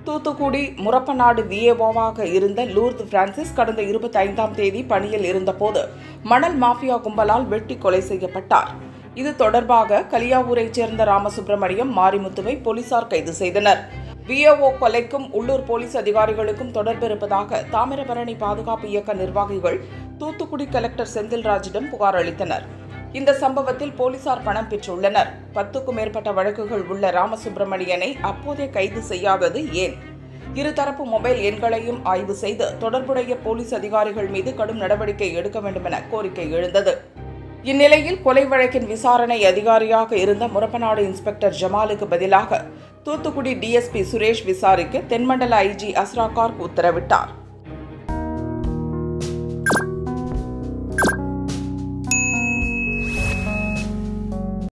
தூத்துக்குடி முரப்பநாடு விஏஓவாக இருந்த Lourdes Francis கடந்த இருபத்தி ஐந்தாம் தேதி பணியில் இருந்தபோது மணல் மாஃபியா கும்பலால் வெட்டி கொலை செய்யப்பட்டார் இது தொடர்பாக கலியாவூரைச் சேர்ந்த ராமசுப்பிரமணியம் மாரிமுத்துவை போலீசார் கைது செய்தனர் விஏஓ கொலைக்கும் உள்ளூர் போலீஸ் அதிகாரிகளுக்கும் தொடர்பு இருப்பதாக தாமிரபரணி பாதுகாப்பு இயக்க நிர்வாகிகள் தூத்துக்குடி கலெக்டர் செந்தில்ராஜிடம் புகார் அளித்தனர் இந்த சம்பவத்தில் போலீசார் பணம் பெற்றுள்ளனர் பத்துக்கும் மேற்பட்ட வழக்குகள் உள்ள ராமசுப்பிரமணியனை அப்போதே கைது செய்யாதது ஏன் இருதரப்பு மொபைல் எண்களையும் ஆய்வு செய்து தொடர்புடைய போலீஸ் அதிகாரிகள் மீது கடும் நடவடிக்கை எடுக்க வேண்டுமென கோரிக்கை எழுந்தது இந்நிலையில் கொலை வழக்கின் விசாரணை அதிகாரியாக இருந்த முரப்பநாடு இன்ஸ்பெக்டர் ஜமாலுக்கு பதிலாக தூத்துக்குடி டிஎஸ்பி சுரேஷ் விசாரிக்க தென்மண்டல ஐஜி அஸ்ரா கார்க் உத்தரவிட்டார்